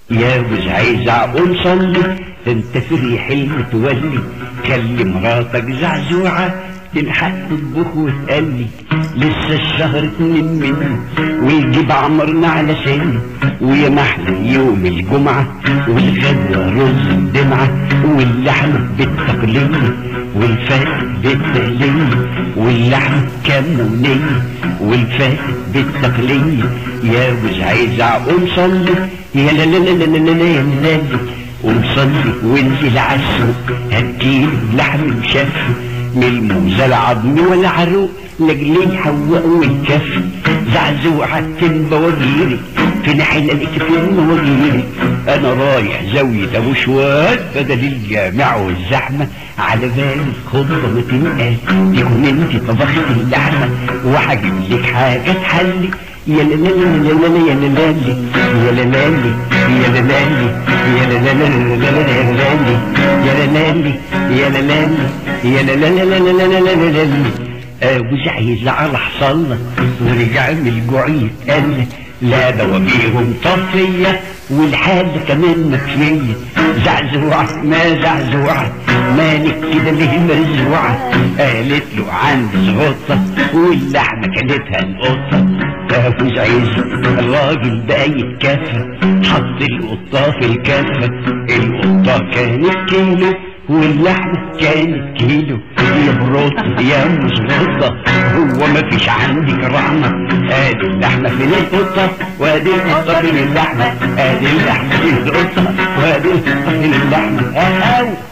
يا مش عايز اقوم صلي انت في ريح المتولي خلي مراتك زعزوعة تلحق تطبخ وتقلي لسه الشهر اتنين منه والجيب عمرنا على سنه ويا محلى يوم الجمعة والغدوة رز دمعة واللحمة بالتقلية والفاتح بالتقلية واللحمة كمونية والفاتح بالتقلية يا مش عايز اقوم صلي يا لا لا لا لا لا لا لا لا لا ومصلي وانزل عالسوق هتجيب لحم مشفي من الموزة العظم والعروق لاجلين حواء والكف زعزوعة بواجيري في ناحية لك في مواجيري انا رايح زاوية ابو شواد بدل الجامع والزحمة على بالي خطة ما تنقل تكون انت طبخت اللحمة وهجيب لك حاجة تحلي يا لا لا لا لا لا يا لا لا يا لا لا يا لا لا يا لا لا يا لا لا يا لا لا يا لا لا يا لا لا لا لا لا لا لا لا ابو عايز على حصلنا ورجع من الجوع يتقل لا بواجيهم طفية والحال كمان مكفية زعزوعة ما زعزوعة مالك كده ليه مرزوعة قالت له عندي زغطة واللحمة كانتها القطة فافوز عايز الراجل بقى يتكفى حط القطة في الكفة القطة كانت كيلو واللحمة كانت كيلو يا بروت يا مزغطة هو ما فيش عندك رحمة ادي اللحمة فين القطة وادي القطة فين اللحمة ادي اللحمة فين القطة وادي القطة فين اللحمة اهو